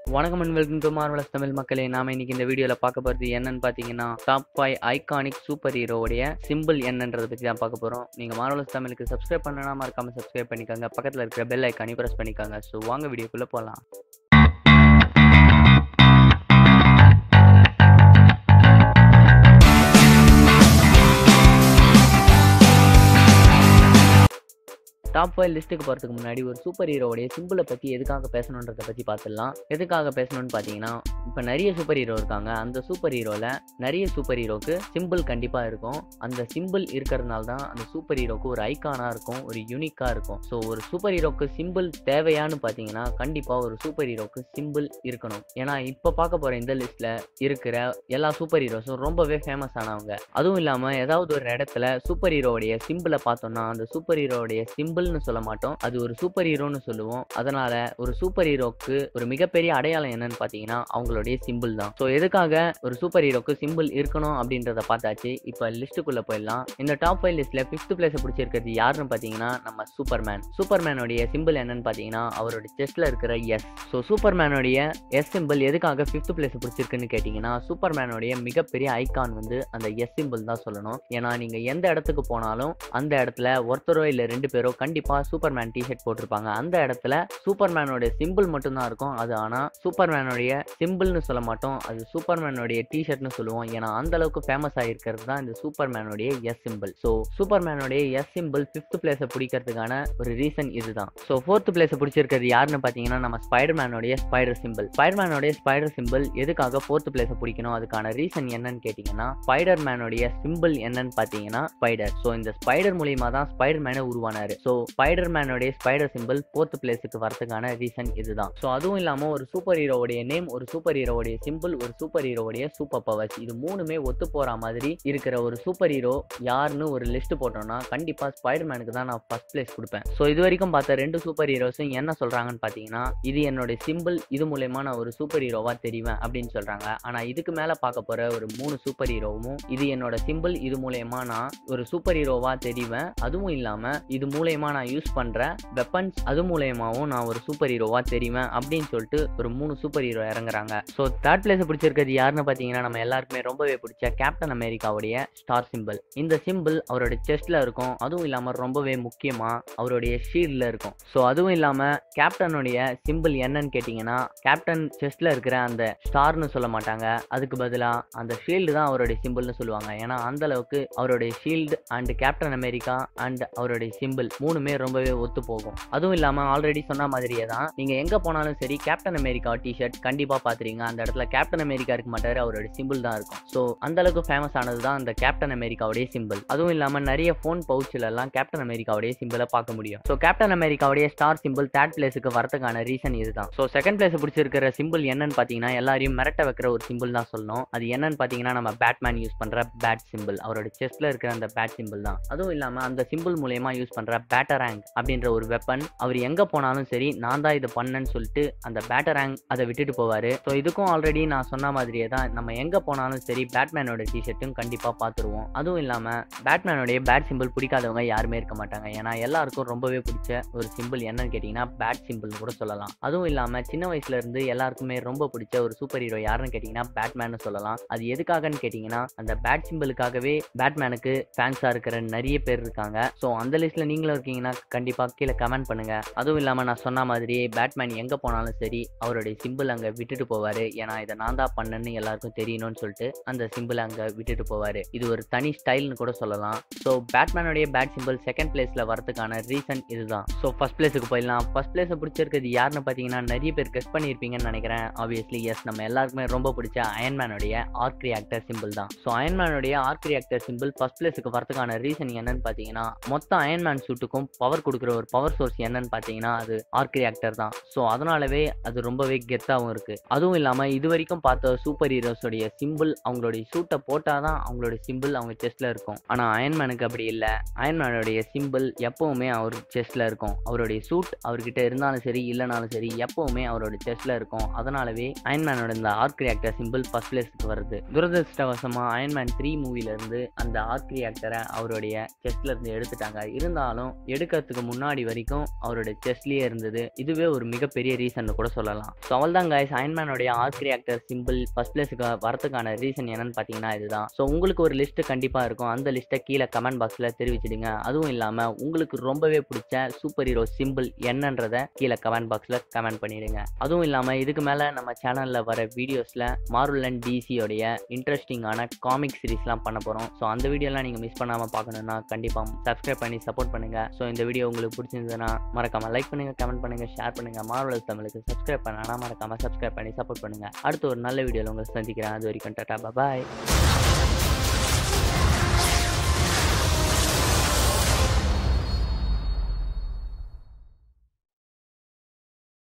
வணக்கம் and welcome to marvellous Tamil மக்களே நாம இன்னைக்கு இந்த வீடியோல பார்க்க போறது என்னன்னு பாத்தீங்கன்னா டாப் ஃபைவ் ஐகானிக் சூப்பர் ஹீரோவுடைய சிம்பிள் என்னன்றதை பத்தி தான் பார்க்க போறோம் நீங்க மார்வலஸ் தமிழுக்கு சப்ஸ்கிரைப் பண்ணனா மறக்காம சப்ஸ்கிரைப் பண்ணிக்கோங்க பக்கத்துல இருக்கிற பெல் ஐக்கானி பிரஸ் பண்ணிக்கோங்க ஸோ வாங்க வீடியோக்குள்ள போலாம் டாப் ஃபைவ் லிஸ்ட்டுக்கு போகிறதுக்கு முன்னாடி ஒரு சூப்பர் ஹீரோவுடைய சிம்பிளை பற்றி எதுக்காக பேசணுன்றதை பற்றி பார்த்துடலாம் எதுக்காக பேசணும்னு பார்த்தீங்கன்னா இப்போ நிறைய சூப்பர் ஹீரோ இருக்காங்க அந்த சூப்பர் ஹீரோவில் நிறைய சூப்பர் ஹீரோக்கு சிம்பிள் கண்டிப்பாக இருக்கும் அந்த சிம்பிள் இருக்கிறதுனால தான் அந்த சூப்பர் ஹீரோக்கு ஒரு ஐக்கானாக இருக்கும் ஒரு யூனிக்காக இருக்கும் ஸோ ஒரு சூப்பர் ஹீரோக்கு சிம்பிள் தேவையான்னு பார்த்தீங்கன்னா கண்டிப்பாக ஒரு சூப்பர் ஹீரோக்கு சிம்பிள் இருக்கணும் ஏன்னா இப்போ பார்க்க போகிற இந்த லிஸ்ட்டில் இருக்கிற எல்லா சூப்பர் ஹீரோஸும் ரொம்பவே ஃபேமஸ் ஆனவங்க அதுவும் இல்லாமல் ஏதாவது ஒரு இடத்துல சூப்பர் ஹீரோவுடைய சிம்பிளை பார்த்தோம்னா அந்த சூப்பர் ஹீரோவுடைய சிம்பிள்னு சொல்ல மாட்டோம் அது ஒரு சூப்பர் ஹீரோன்னு சொல்லுவோம் அதனால ஒரு சூப்பர் ஹீரோக்கு ஒரு மிகப்பெரிய அடையாளம் என்னன்னு பார்த்தீங்கன்னா அவங்களுடைய சிம்பிள் தான் ஸோ எதுக்காக ஒரு சூப்பர் ஹீரோக்கு சிம்பிள் இருக்கணும் அப்படின்றத பார்த்தாச்சு இப்போ லிஸ்ட்டுக்குள்ள போயிடலாம் இந்த டாப் ஃபைவ் லிஸ்ட்ல ஃபிஃப்த் பிளேஸ் பிடிச்சிருக்கிறது யாருன்னு பார்த்தீங்கன்னா நம்ம சூப்பர்மேன் சூப்பர்மேனுடைய சிம்பிள் என்னன்னு பார்த்தீங்கன்னா அவரோட செஸ்ட்ல இருக்கிற எஸ் ஸோ சூப்பர்மேனுடைய எஸ் சிம்பிள் எதுக்காக ஃபிஃப்த் பிளேஸ் பிடிச்சிருக்குன்னு கேட்டிங்கன்னா சூப்பர்மேனுடைய மிகப்பெரிய ஐகான் வந்து அந்த எஸ் சிம்பிள் தான் சொல்லணும் ஏன்னா நீங்கள் எந்த இடத்துக்கு போனாலும் அந்த இடத்துல ஒருத்தரோ இல்லை ரெண்டு பேரோ கண்டிப்பாக சூப்பர்மேன் டிஷர்ட் போட்டிருப்பாங்க அந்த இடத்துல சூப்பர்மேனோட சிம்பிள் மட்டும்தான் இருக்கும் அது ஆனால் சூப்பர்மேனுடைய சிம்பிள்னு சொல்ல மாட்டோம் அது சூப்பர்மேனுடைய டிஷர்ட்னு சொல்லுவோம் ஏன்னா அந்த அளவுக்கு ஃபேமஸ் ஆகிருக்கிறது தான் இந்த சூப்பர்மேனுடைய எஸ் சிம்பிள் ஸோ சூப்பர்மேனுடைய எஸ் சிம்பிள் ஃபிஃப்த் பிளேஸை பிடிக்கிறதுக்கான ஒரு ரீசன் இதுதான் ஸோ ஃபோர்த் பிளேஸை பிடிச்சிருக்கிறது யாருன்னு பார்த்தீங்கன்னா நம்ம ஸ்பைடர்மேனுடைய ஸ்பைடர் சிம்பிள் ஸ்பைடர்மேனுடைய ஸ்பைடர் சிம்பிள் எதுக்காக ஃபோர்த் பிளேஸை பிடிக்கணும் அதுக்கான ரீசன் என்னன்னு கேட்டிங்கன்னா ஸ்பைடர் மேனுடைய சிம்பிள் என்னன்னு பார்த்தீங்கன்னா ஸ்பைடர் ஸோ இந்த ஸ்பைடர் மூலியமா தான் ஸ்பைடர் மேனை உருவானாரு ஸோ ஸ்பைடர் மேனுடைய ஸ்பைடர் சிம்பிள் ஃபோர்த் பிளேஸுக்கு வரதுக்கான ரீசன் இதுதான் ஸோ அதுவும் இல்லாமல் ஒரு சூப்பர் ஹீரோவுடைய நேம் ஒரு சூப்பர் ஹீரோவுடைய சிம்பிள் ஒரு சூப்பர் ஹீரோவுடைய சூப்பர் பவர்ஸ் இது மூணுமே ஒத்து போற மாதிரி இருக்கிற ஒரு சூப்பர் ஹீரோ யாருன்னு ஒரு லிஸ்ட் போட்டோம்னா கண்டிப்பா ஸ்பைடர் மேனுக்கு தான் நான் ஃபர்ஸ்ட் பிளேஸ் கொடுப்பேன் ஸோ இது வரைக்கும் பார்த்த ரெண்டு சூப்பர் ஹீரோஸும் என்ன சொல்றாங்கன்னு பார்த்தீங்கன்னா இது என்னோட சிம்பிள் இது மூலயமா நான் ஒரு சூப்பர் ஹீரோவா தெரிவேன் அப்படின்னு சொல்றாங்க ஆனா இதுக்கு மேல பார்க்க போற ஒரு மூணு சூப்பர் ஹீரோவும் இது என்னோட சிம்பிள் இது மூலயமா நான் ஒரு சூப்பர் ஹீரோவா தெரிவேன் அதுவும் இல்லாம இது மூலயமா நான் யூஸ் பண்ற வெப்பன்ஸ் அது மூலயமாவும் நான் ஒரு சூப்பர் ஹீரோவா தெரிவேன் அப்படின்னு சொல்லிட்டு ஒரு மூணு சூப்பர் ஹீரோ இறங்குறாங்க ஸோ தேர்ட் பிளேஸ் பிடிச்சிருக்கிறது யாருன்னு பார்த்தீங்கன்னா நம்ம எல்லாருக்குமே ரொம்பவே பிடிச்ச கேப்டன் அமெரிக்காவுடைய ஸ்டார் சிம்பிள் இந்த சிம்பிள் அவரோட செஸ்ட்ல இருக்கும் அதுவும் இல்லாம ரொம்பவே முக்கியமா அவருடைய ஷீல்ட்ல இருக்கும் ஸோ அதுவும் இல்லாம கேப்டனுடைய சிம்பிள் என்னன்னு கேட்டிங்கன்னா கேப்டன் செஸ்ட்ல இருக்கிற அந்த ஸ்டார்னு சொல்ல மாட்டாங்க அதுக்கு பதிலாக அந்த ஷீல்டு தான் அவருடைய சிம்பிள்னு சொல்லுவாங்க ஏன்னா அந்த அளவுக்கு அவருடைய shield and captain America and அவருடைய சிம்பிள் மூணுமே ரொம்பவே ஒத்து போகும் அதுவும் இல்லாம ஆல்ரெடி சொன்ன மாதிரியே தான் நீங்க எங்க போனாலும் சரி கேப்டன் அமெரிக்கா டிஷர்ட் கண்டிப்பா பாத்துறீங்க அந்த இடத்துல கேப்டன் அமெரிக்கா இருக்க மாட்டாரு அவருடைய சிம்பிள் தான் இருக்கும் ஸோ அந்த அளவுக்கு ஃபேமஸ் ஆனது தான் அந்த கேப்டன் அமெரிக்காவுடைய சிம்பிள் அதுவும் இல்லாம நிறைய ஃபோன் பவுச்சில் எல்லாம் கேப்டன் அமெரிக்காவுடைய சிம்பிளை பார்க்க முடியும் ஸோ கேப்டன் அமெரிக்காவுடைய ஸ்டார் சிம்பிள் தேர்ட் பிளேஸுக்கு வரதுக்கான ரீசன் இதுதான் ஸோ செகண்ட் பிளேஸ் பிடிச்சிருக்கிற சிம்பிள் என்னன்னு பார்த்தீங்கன்னா எல்லாரையும் மிரட்ட வைக்கிற ஒரு சிம்பிள் தான் சொல்லணும் அது என்னன்னு பார்த்தீங்கன்னா நம்ம பேட்மேன் யூஸ் பண்ற பேட் சிம்பிள் அவரோட செஸ்ட்ல இருக்கிற அந்த பேட் சிம்பிள் தான் அதுவும் இல்லாம அந்த சிம்பிள் மூலயமா யூஸ் பண்ற பேட்டராங் அப்படின்ற ஒரு வெப்பன் அவர் எங்க போனாலும் சரி நான் தான் இதை பண்ணேன்னு சொல்லிட்டு அந்த பேட்டராங் அதை விட்டுட்டு போவாரு ஸோ இதுக்கும் ஆல்ரெடி நான் சொன்ன மாதிரியே தான் நம்ம எங்க போனாலும் சரி பேட்மேனோட டிஷர்ட்டும் கண்டிப்பா பார்த்துருவோம் அதுவும் இல்லாம பேட்மேனோடைய பேட் சிம்பிள் பிடிக்காதவங்க யாருமே இருக்க மாட்டாங்க ஏன்னா எல்லாருக்கும் ரொம்பவே பிடிச்ச ஒரு சிம்பிள் என்னன்னு கேட்டீங்கன்னா பேட் சிம்பிள்னு கூட சொல்லலாம் அதுவும் இல்லாம சின்ன வயசுல இருந்து எல்லாருக்குமே ரொம்ப பிடிச்ச ஒரு சூப்பர் ஹீரோ யாருன்னு கேட்டீங்கன்னா பேட்மேன் சொல்லலாம் அது எதுக்காகன்னு கேட்டீங்கன்னா அந்த பேட் சிம்பிளுக்காகவே பேட்மேனுக்கு ஃபேன்ஸா இருக்கிற நிறைய பேர் இருக்காங்க ஸோ அந்த லிஸ்ட்ல நீங்களும் இருக்கீங்கன்னா கண்டிப்பா கீழே கமெண்ட் பண்ணுங்க அதுவும் இல்லாம நான் சொன்ன மாதிரியே பேட்மேன் எங்க போனாலும் சரி அவருடைய சிம்பிள் அங்க விட்டுட்டு போவாரு ஏன்னா இதை நான் தான் பண்ணேன்னு எல்லாருக்கும் தெரியணும்னு சொல்லிட்டு அந்த சிம்பிள் அங்க விட்டுட்டு போவாரு இது ஒரு தனி ஸ்டைல்னு கூட சொல்லலாம் ஸோ பேட்மேனுடைய பேட் சிம்பிள் செகண்ட் பிளேஸ்ல வரதுக்கான ரீசன் இதுதான் ஸோ ஃபர்ஸ்ட் பிளேஸுக்கு போயிடலாம் ஃபர்ஸ்ட் பிளேஸ் பிடிச்சிருக்கிறது யாருன்னு பார்த்தீங்கன்னா நிறைய பேர் கெஸ்ட் பண்ணியிருப்பீங்கன்னு நினைக்கிறேன் ஆப்வியஸ்லி எஸ் நம்ம எல்லாருக்குமே ரொம்ப பிடிச்ச அயன்மேனுடைய ஆர்க் ரியாக்டர் சிம்பிள் தான் ஸோ அயன்மேனுடைய ஆர்க் ரியாக்டர் சிம்பிள் ஃபர்ஸ்ட் பிளேஸுக்கு வரதுக்கான ரீசன் என்னன்னு பார்த்தீங்கன்னா மொத்த அயன்மேன் சூட்டுக்கும் பவர் கொடுக்குற ஒரு பவர் சோர்ஸ் என்னன்னு பார்த்தீங்கன்னா அது ஆர்க் ரியாக்டர் தான் ஸோ அதனாலவே அது ரொம்பவே கெத்தாகவும் இருக்கு அதுவும் இல்லாமல் இது வரைக்கும் பார்த்த சூப்பர் ஹீரோஸோடைய சிம்பிள் அவங்களுடைய சூட்டை போட்டால் தான் அவங்களுடைய சிம்பிள் அவங்க செஸ்ட்ல இருக்கும் ஆனால் அயன்மேனுக்கு அப்படி இல்லை அயன்மேனுடைய சிம்பிள் எப்பவுமே அவர் செஸ்ட்ல இருக்கும் அவருடைய சூட் அவர்கிட்ட இருந்தாலும் சரி இல்லைனாலும் சரி எப்பவுமே அவரோட செஸ்ட்ல இருக்கும் அதனாலவே அயன்மேனோட இந்த ஆர்க் ரியாக்டர் சிம்பிள் ஃபர்ஸ்ட் பிளேஸ்க்கு வருது துரதிருஷ்டவசமா அயன்மேன் த்ரீ மூவில இருந்து அந்த ஆர்க் ரியாக்டரை அவருடைய செஸ்ட்ல இருந்து எடுத்துட்டாங்க இருந்தாலும் எடுக்கிறதுக்கு முன்னாடி வரைக்கும் அவரோட செஸ்ட்லேயே இருந்தது இதுவே ஒரு மிகப்பெரிய ரீசன் கூட சொல்லலாம் ஸோ அவள் தான் கைஸ் அயன்மேனுடைய ஆர்க் ரியாக்டர் சிம்பிள் ஃபர்ஸ்ட் பிளேஸுக்கு வரதுக்கான ரீசன் என்னன்னு பார்த்தீங்கன்னா இதுதான் ஸோ உங்களுக்கு ஒரு லிஸ்ட் கண்டிப்பாக இருக்கும் அந்த லிஸ்ட்டை கீழே கமெண்ட் பாக்ஸில் தெரிவிச்சிடுங்க அதுவும் இல்லாமல் உங்களுக்கு ரொம்பவே பிடிச்ச சூப்பர் ஹீரோ சிம்பிள் என்னன்றதை கீழே கமெண்ட் பாக்ஸில் கமெண்ட் பண்ணிடுங்க அதுவும் இல்லாமல் இதுக்கு மேலே நம்ம சேனலில் வர வீடியோஸில் மார்வல் அண்ட் டிசியோடைய இன்ட்ரெஸ்டிங்கான காமிக் சீரிஸ்லாம் பண்ண போகிறோம் ஸோ அந்த வீடியோலாம் நீங்கள் மிஸ் பண்ணாமல் பார்க்கணுன்னா கண்டிப்பாக சப்ஸ்கிரைப் பண்ணி சப்போர்ட் பண்ணுங்கள் ஸோ இந்த வீடியோ உங்களுக்கு பிடிச்சிருந்ததுன்னா மறக்காமல் லைக் பண்ணுங்கள் கமெண்ட் பண்ணுங்கள் ஷேர் பண்ணுங்கள் மார்வல் தமிழுக்கு சப்ஸ்கிரைப் பண்ணனா மறக்காமல் சப்ஸ்கிரைப் பண்ணி சப்போர்ட் பண்ணுங்கள் அடுத்து ஒரு நல்ல வீடியோவில் உங்களை சந்திக்கிறேன் அது வரைக்கும் டாட்டா பாய்